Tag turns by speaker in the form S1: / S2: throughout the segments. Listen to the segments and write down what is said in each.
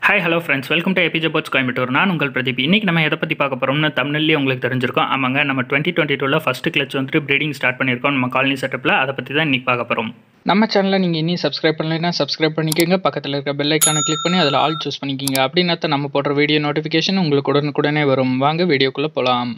S1: hi hello friends welcome to APJ birds Coimbatore நான் உங்கள் பிரதீப் இன்றைக்கி நம்ம எதை பற்றி பார்க்க போகிறோம்னு தமிழ்லேயே உங்களுக்கு தெரிஞ்சிருக்கோம் ஆமாங்க நம்ம டுவெண்ட்டி டுவெண்ட்டி டூவில் ஃபஸ்ட்டு கிளச் வந்துட்டு ப்ரீடிங் ஸ்டார்ட் பண்ணியிருக்கோம் நம்ம காலனி செட்டப்பில் அதை பற்றி தான் இன்றைக்கி பார்க்க போகிறோம்
S2: நம்ம சேனலை நீங்கள் இன்னும் சப்ஸ்கிரைப் பண்ணலைன்னா சப்ஸ்கிரைப் பண்ணிக்கோங்க பக்கத்தில் இருக்க பெல் ஐக்கானை கிளிக் பண்ணி அதில் ஆல் சூஸ் பண்ணிக்கிங்க அப்படின்னா தான் நம்ம போடுற வீடியோ நோட்டிஃபிகேஷன் உங்களுக்கு உடனுக்குடனே வரும் வாங்க வீடியோக்குள்ளே போகலாம்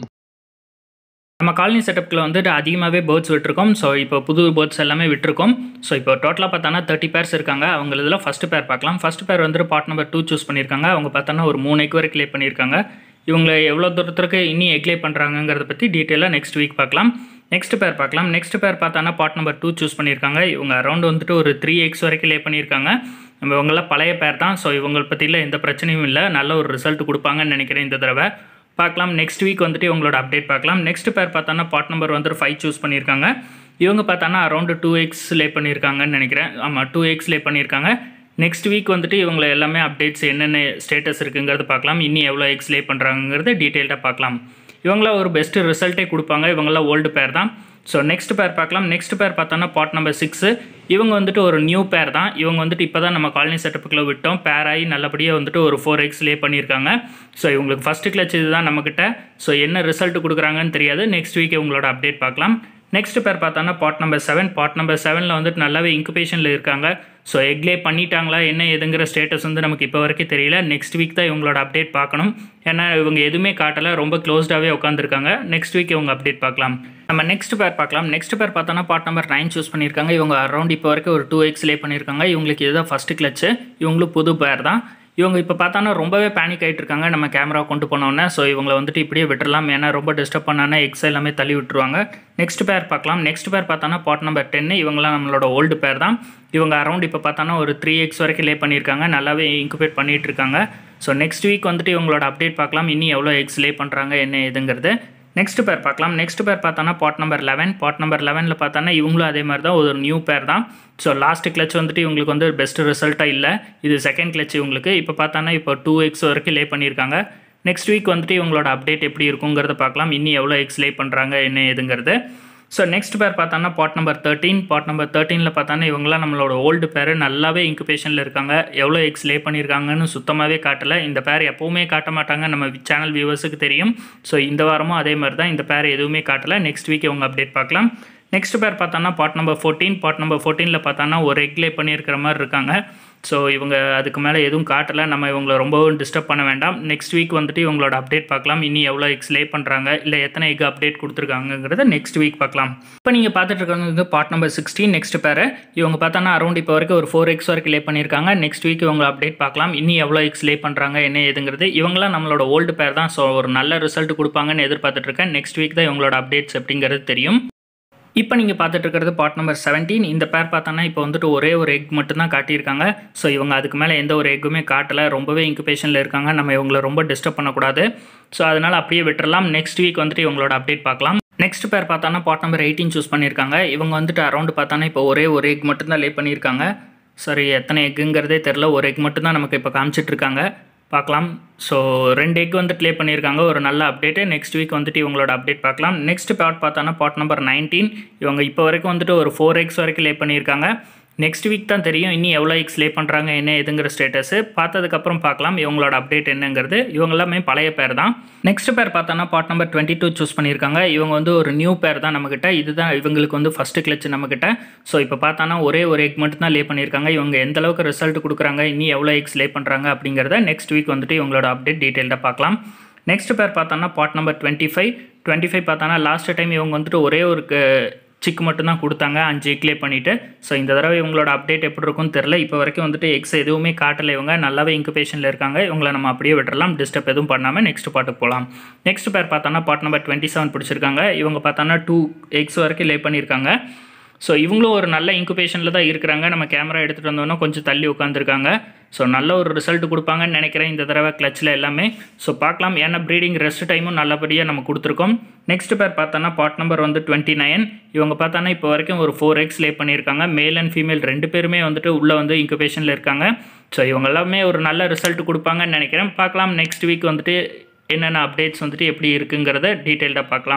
S1: நம்ம காலனி செட்டப்பில் வந்துட்டு அதிகமாகவே பேர்ட்ஸ் விட்டுருக்கோம் ஸோ இப்போ புது பேர்ட்ஸ் எல்லாமே விட்டுருக்கோம் ஸோ இப்போ டோட்டலாக பார்த்தோன்னா தேர்ட்டி பேர்ஸ் இருக்காங்க அவங்க இதில் ஃபஸ்ட்டு பேர் பார்க்கலாம் ஃபஸ்ட் பேர் வந்துட்டு பார்ட் நம்பர் டூ சூஸ் பண்ணியிருக்காங்க அவங்க பார்த்தோன்னா ஒரு மூணு எக் வரைக்கும் லே பண்ணியிருக்காங்க இவங்க எவ்வளோ தூரத்துக்கு இன்னி எக்லே பண்ணுறாங்கங்கிறத பற்றி டீட்டெயிலாக நெக்ஸ்ட் வீக் பார்க்கலாம் நெக்ஸ்ட் பேர் பார்க்கலாம் நெக்ஸ்ட் பேர் பார்த்தோன்னா பார்ட் நம்பர் டூ சூஸ் பண்ணியிருக்காங்க இவங்க அரௌண்ட் வந்துட்டு ஒரு த்ரீ எக்ஸ் வரைக்கும் லே பண்ணியிருக்காங்க நம்ம இவங்களாம் பழைய பேர் தான் ஸோ இவங்களை பற்றியில் எந்த பிரச்சனையும் இல்லை நல்ல ஒரு ரிசல்ட் கொடுப்பாங்கன்னு நினைக்கிறேன் இந்த தடவை பார்க்கலாம் நெக்ஸ்ட் வீக் வந்துட்டு உங்களோட அப்டேட் பார்க்கலாம் நெக்ஸ்ட் பேர் பார்த்தோன்னா பார்ட் நம்பர் வந்துட்டு ஃபைவ் சூஸ் பண்ணியிருக்காங்க இவங்க பார்த்தோன்னா அரௌண்டு டூ எக்ஸ் லே பண்ணியிருக்காங்கன்னு நினைக்கிறேன் ஆமாம் டூ எக்ஸ் லே பண்ணியிருக்காங்க நெக்ஸ்ட் வீக் வந்துட்டு இவங்களை எல்லாமே அப்டேட்ஸ் என்னென்ன ஸ்டேட்டஸ் இருக்குங்கிறது பார்க்கலாம் இன்னும் எவ்வளோ எக்ஸ் லே பண்ணுறாங்கிறது டீட்டெயில்டாக பார்க்கலாம் இவங்களாம் ஒரு பெஸ்ட்டு ரிசல்ட்டே கொடுப்பாங்க இவங்களாம் ஓல்டு பேர் தான் ஸோ நெக்ஸ்ட் பேர் பார்க்கலாம் நெக்ஸ்ட் பேர் பார்த்தோன்னா பார்ட் நம்பர் சிக்ஸு இவங்க வந்துட்டு ஒரு நியூ பேர் தான் இவங்க வந்துட்டு இப்போ தான் நம்ம காலனி செட்டப்புக்குள்ள விட்டோம் பேர் ஆகி நல்லபடியாக வந்துட்டு ஒரு ஃபோர் எக்ஸ் லே பண்ணியிருக்காங்க ஸோ இவங்களுக்கு ஃபஸ்ட்டு கிளச் இது தான் நம்மக்கிட்ட ஸோ என்ன ரிசல்ட் கொடுக்குறாங்கன்னு தெரியாது நெக்ஸ்ட் வீக் இவங்களோட அப்டேட் பார்க்கலாம் நெக்ஸ்ட் பேர் பார்த்தோன்னா pot number seven pot number செவனில் வந்துட்டு நல்லாவே இன்குபேஷனில் இருக்காங்க ஸோ எக்லே பண்ணிட்டாங்களா என்ன எதுங்கிற ஸ்டேட்டஸ் வந்து நமக்கு இப்போ வரைக்கும் தெரியல நெக்ஸ்ட் வீக் தான் இவங்களோட அப்டேட் பார்க்கணும் ஏன்னா இவங்க எதுவுமே காட்டலை ரொம்ப க்ளோஸ்டாகவே உட்காந்துருக்காங்க நெக்ஸ்ட் வீக் இவங்க அப்டேட் பார்க்கலாம் நம்ம நெக்ஸ்ட் பேர் பார்க்கலாம் நெக்ஸ்ட் பேர் பார்த்தோன்னா பார்ட் நம்பர் நைன் சூஸ் பண்ணியிருக்காங்க இவங்க அரௌண்ட் இப்போ வரைக்கும் ஒரு டூ எக்ஸ் லே பண்ணியிருக்காங்க இவங்களுக்கு இதுதான் ஃபஸ்ட்டு கிளச்சு இவங்களும் புது பேர் தான் இவங்க இப்போ பார்த்தானா ரொம்பவே பேனிக் ஆகிட்டு இருக்காங்க நம்ம கேமரா கொண்டு போனோன்னே ஸோ இவங்களை வந்துட்டு இப்படியே விட்டுறலாம் ஏன்னா ரொம்ப டிஸ்டர்ப் பண்ணானா எக்ஸ் எல்லாமே தள்ளி விட்டுருவாங்க நெக்ஸ்ட் பேர் பார்க்கலாம் நெக்ஸ்ட் பேர் பார்த்தானா பார்ட் நம்பர் டென்னு இவங்களாம் நம்மளோட ஓல்டு பேர் தான் இவங்க அரௌண்ட் இப்போ பார்த்தானா ஒரு த்ரீ எக்ஸ் வரைக்கும் லே பண்ணியிருக்காங்க நல்லாவே இன்குபேட் பண்ணிகிட்டு இருக்காங்க ஸோ நெக்ஸ்ட் வீக் வந்துட்டு இவங்களோட அப்டேட் பார்க்கலாம் இன்னும் எவ்வளோ எக்ஸ் லே பண்ணுறாங்க என்ன எதுங்கிறது நெக்ஸ்ட் பேர் பார்க்கலாம் நெக்ஸ்ட் பேர் பார்த்தோன்னா pot number eleven pot number லெவனில் பார்த்தோன்னா இவங்களும் அதே மாதிரி தான் ஒரு நியூ பேர் தான் ஸோ லாஸ்ட் கிளச் வந்துட்டு இவங்களுக்கு வந்து பெஸ்ட் ரிசல்ட்டாக இல்லை இது செகண்ட் கிளச் இவங்களுக்கு இப்போ பார்த்தோன்னா இப்போ டூ எக்ஸ் வரைக்கும் லே பண்ணியிருக்காங்க நெக்ஸ்ட் வீக் வந்துட்டு இவங்களோட அப்டேட் எப்படி இருக்குங்கிறத பார்க்கலாம் இன்னும் எவ்வளோ எக்ஸ் லே பண்ணுறாங்க என்ன எதுங்கிறது ஸோ நெக்ஸ்ட் பேர் பார்த்தோன்னா pot number thirteen pot number தேர்ட்டீனில் பார்த்தோன்னா இவங்களாம் நம்மளோட ஓல்டு பேர் நல்லாவே இன்குபேஷனில் இருக்காங்க எவ்வளோ எக்ஸ் லே பண்ணியிருக்காங்கன்னு சுத்தமாகவே காட்டலை இந்த பேர் எப்போவுமே காட்ட மாட்டாங்க நம்ம சேனல் வியூவர்ஸுக்கு தெரியும் ஸோ இந்த வாரமும் அதே மாதிரி தான் இந்த பேர் எதுவுமே காட்டலை நெக்ஸ்ட் வீக் இவங்க அப்டேட் பார்க்கலாம் நெக்ஸ்ட் பேர் பார்த்தோன்னா pot number fourteen pot number ஃபோர்டீனில் பார்த்தோன்னா ஒரு எக்லே பண்ணியிருக்கிற மாதிரி இருக்காங்க ஸோ இவங்க அதுக்கு மேலே எதுவும் காட்டலை நம்ம இவங்களை ரொம்பவும் டிஸ்டர்ப் பண்ண வேண்டாம் நெக்ஸ்ட் வீக் வந்துட்டு இவங்களோட அப்டேட் பார்க்கலாம் இனி எவ்வளோ எக்ஸ் லே பண்ணுறாங்க இல்லை எத்தனை எக் அப்டேட் கொடுத்துருக்காங்கிறத நெக்ஸ்ட் வீக் பார்க்கலாம் இப்போ நீங்கள் பார்த்துட்டு இருக்கிறது பார்ட் நம்பர் சிக்ஸ்டீன் நெக்ஸ்ட் பேர் இவங்க பார்த்தோன்னா அரௌண்ட் இப்போ வரைக்கும் ஒரு ஃபோர் எக்ஸ் வரைக்கும் லே பண்ணியிருக்காங்க நெக்ஸ்ட் வீக் இவங்க அப்டேட் பார்க்கலாம் இன்னி எவ்வளோ எக்ஸ் லே பண்ணுறாங்க என்ன ஏதுங்கிறது இவங்களாம் நம்மளோட ஓல்டு பேர் தான் ஸோ ஒரு நல்ல ரிசல்ட் கொடுப்பாங்கன்னு எதிர்பார்த்துட்டு இருக்கேன் நெக்ஸ்ட் வீக் தான் இவங்களோட அப்டேட்ஸ் எப்படிங்கிறது தெரியும் இப்போ நீங்கள் பார்த்துட்டு இருக்கிறது பார்ட் நம்பர் செவன்டீன் இந்த பேர் பார்த்தோன்னா இப்போ வந்துட்டு ஒரே ஒரு எக் மட்டும்தான் காட்டியிருக்காங்க ஸோ இவங்க அதுக்கு மேலே எந்த ஒரு எக்குமே காட்டலை ரொம்பவே இன்குபேஷனில் இருக்காங்க நம்ம இவங்களை ரொம்ப டிஸ்டர்ப் பண்ணக்கூடாது ஸோ அதனால் அப்படியே விட்டுறலாம் நெக்ஸ்ட் வீக் வந்துட்டு இவங்களோட அப்டேட் பார்க்கலாம் நெக்ஸ்ட் பேர் பார்த்தோன்னா பார்ட் நம்பர் எயிட்டீன் சூஸ் பண்ணியிருக்காங்க இவங்க வந்துட்டு அரௌண்ட் பார்த்தோன்னா இப்போ ஒரே ஒரு எக் மட்டும்தான் லே பண்ணியிருக்காங்க சரி எத்தனை எக்குங்கிறதே தெரில ஒரு எக் மட்டும்தான் நமக்கு இப்போ காமிச்சிட்ருக்காங்க பார்க்கலாம் ஸோ ரெண்டு எக் வந்து ப்ளே பண்ணியிருக்காங்க ஒரு நல்ல அப்டேட்டு நெக்ஸ்ட் வீக் வந்துட்டு இவங்களோட அப்டேட் பார்க்கலாம் நெக்ஸ்ட் பார்ட் பார்த்தோன்னா பார்ட் நம்பர் நைன்டீன் இவங்க இப்போ வரைக்கும் வந்துட்டு ஒரு ஃபோர் எக்ஸ் வரைக்கும் லே பண்ணியிருக்காங்க நெக்ஸ்ட் வீக் தான் தெரியும் இன்னும் எவ்வளோ எக்ஸ் லே பண்ணுறாங்க என்ன எதுங்கிற ஸ்டேட்டஸு பார்த்ததுக்கப்புறம் பார்க்கலாம் இவங்களோட அப்டேட் என்னங்கிறது இவங்க எல்லாமே பழைய பேர் தான் நெக்ஸ்ட் பேர் பார்த்தோன்னா pot number twenty two choose பண்ணியிருக்காங்க இவங்க வந்து ஒரு நியூ பேர் தான் நம்மக்கிட்ட இதுதான் இவங்களுக்கு வந்து ஃபஸ்ட்டு கிளச் நம்மக்கிட்ட ஸோ இப்போ பார்த்தோன்னா ஒரே ஒரு எக் மட்டும் தான் லே பண்ணியிருக்காங்க இவங்க எந்த அளவுக்கு ரிசல்ட் கொடுக்குறாங்க இன்னும் எவ்வளோ எக்ஸ் லே பண்ணுறாங்க அப்படிங்கிறத நெக்ஸ்ட் வீக் வந்துட்டு இவங்களோட அப்டேட் டீட்டெயில்டாக பார்க்கலாம் நெக்ஸ்ட் பேர் பார்த்தோன்னா pot number twenty five twenty five பார்த்தோன்னா லாஸ்ட் டைம் இவங்க வந்துட்டு ஒரே ஒரு சிக் மட்டும்தான் கொடுத்தாங்க அஞ்சு எக்லே பண்ணிவிட்டு ஸோ இந்த தடவை இவங்களோட அப்டேட் எப்படி இருக்கும்னு தெரில இப்போ வரைக்கும் வந்துட்டு எக்ஸ் எதுவுமே காட்டலை இவங்க நல்லாவே இன்குபேஷனில் இருக்காங்க இவங்களை நம்ம அப்படியே விட்டுறலாம் டிஸ்டர்ப் எதுவும் பண்ணாமல் நெக்ஸ்ட் பாட்டுக்கு போகலாம் நெக்ஸ்ட் பேர் பார்த்தோன்னா பார்ட் நம்பர் டுவெண்ட்டி செவன் பிடிச்சிருக்காங்க இவங்க பார்த்தோன்னா டூ எக்ஸ் வரைக்கும் லே பண்ணியிருக்காங்க ஸோ இவங்களும் ஒரு நல்ல இன்குபேஷனில் தான் இருக்கிறாங்க நம்ம கேமரா எடுத்துகிட்டு வந்தோன்னா கொஞ்சம் தள்ளி உட்காந்துருக்காங்க ஸோ நல்ல ஒரு ரிசல்ட் கொடுப்பாங்கன்னு நினைக்கிறேன் இந்த தடவை கிளச்சில் எல்லாமே ஸோ பார்க்கலாம் ஏன்னா ப்ரீடிங் ரெஸ்ட் டைமும் நல்லபடியாக நம்ம கொடுத்துருக்கோம் நெக்ஸ்ட் பேர் பார்த்தோன்னா பார்ட் நம்பர் வந்து டுவெண்ட்டி நைன் இவங்க பார்த்தோன்னா இப்போ வரைக்கும் ஒரு ஃபோர் எக்ஸ் லே பண்ணியிருக்காங்க மேல் அண்ட் ஃபீமேல் ரெண்டு பேருமே வந்துட்டு உள்ளே வந்து இன்குபேஷனில் இருக்காங்க ஸோ இவங்க எல்லாமே ஒரு நல்ல ரிசல்ட் கொடுப்பாங்கன்னு நினைக்கிறேன் பார்க்கலாம் நெக்ஸ்ட் வீக் வந்துட்டு என்னென்ன அப்டேட்ஸ் வந்துட்டு எப்படி இருக்குங்கிறத டீட்டெயில்டாக பார்க்கலாம்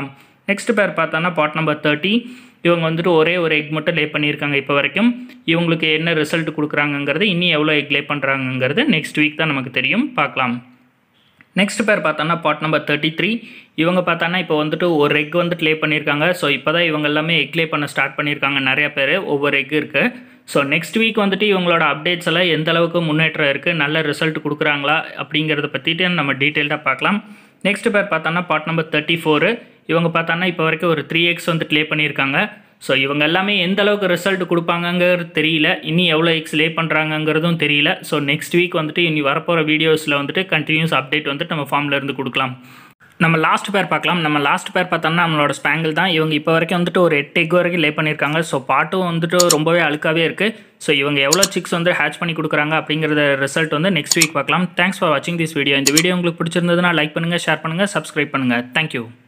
S1: நெக்ஸ்ட் பேர் பார்த்தோன்னா பாட் நம்பர் தேர்ட்டி இவங்க வந்துட்டு ஒரே ஒரு எக் மட்டும் லே பண்ணியிருக்காங்க இப்போ வரைக்கும் இவங்களுக்கு என்ன ரிசல்ட் கொடுக்குறாங்கங்கிறது இனி எவ்வளோ எக் லே பண்ணுறாங்கங்கிறது நெக்ஸ்ட் வீக் தான் நமக்கு தெரியும் பார்க்கலாம் நெக்ஸ்ட் பேர் பார்த்தோன்னா பாட் நம்பர் தேர்ட்டி த்ரீ இவங்க பார்த்தோன்னா இப்போ வந்துட்டு ஒரு எக் வந்துட்டு லே பண்ணியிருக்காங்க ஸோ இப்போ தான் இவங்க எல்லாமே எக் லே பண்ண ஸ்டார்ட் பண்ணியிருக்காங்க நிறைய பேர் ஒவ்வொரு எக் இருக்குது ஸோ நெக்ஸ்ட் வீக் வந்துட்டு இவங்களோட அப்டேட்ஸ் எல்லாம் எந்த அளவுக்கு முன்னேற்றம் இருக்குது நல்ல ரிசல்ட் கொடுக்குறாங்களா அப்படிங்கிறத பற்றிட்டு நம்ம டீட்டெயில்டாக பார்க்கலாம் நெக்ஸ்ட் பேர் பார்த்தோன்னா பாட் நம்பர் தேர்ட்டி ஃபோரு இவங்க பார்த்தோன்னா இப்போ வரைக்கும் ஒரு த்ரீ எக்ஸ் வந்து ப்ளே பண்ணியிருக்காங்க ஸோ இவங்க எல்லாமே எந்த அளவுக்கு ரிசல்ட் கொடுப்பாங்கங்கிறது தெரியல இனி எவ்வளோ எக்ஸ் லே பண்ணுறாங்கங்கிறதும் தெரியல ஸோ நெக்ஸ்ட் வீக் வந்துட்டு இனி வரப்போகிற வீடியோஸில் வந்துட்டு கண்டினியூஸ் அப்டேட் வந்துட்டு நம்ம ஃபார்மில் இருந்து கொடுக்கலாம் நம்ம லாஸ்ட் பேர் பார்க்கலாம் நம்ம லாஸ்ட் பேர் பார்த்தோம்னா நம்மளோட ஸ்பேங்கிள் தான் இவங்க இப்போ வரைக்கும் வந்துட்டு ஒரு எட்டு எக் வரைக்கும் லே பண்ணியிருக்காங்க ஸோ பாட்டும் வந்துட்டு ரொம்பவே அழுக்காவே இருக்குது ஸோ இவங்க எவ்வளோ சிக்ஸ் வந்து ஹேட்ச் பண்ணி கொடுக்குறாங்க அப்படிங்கிறத ரிசல்ட் வந்து நெக்ஸ்ட் வீக் பார்க்கலாம் தேங்க்ஸ் ஃபார் வாட்சிங் திஸ் வீடியோ இந்த வீடியோ உங்களுக்கு பிடிச்சிருந்ததுன்னா லைக் பண்ணுங்கள் ஷேர் பண்ணுங்கள் சப்ஸ்கிரைப் பண்ணுங்கள் தேங்க்யூ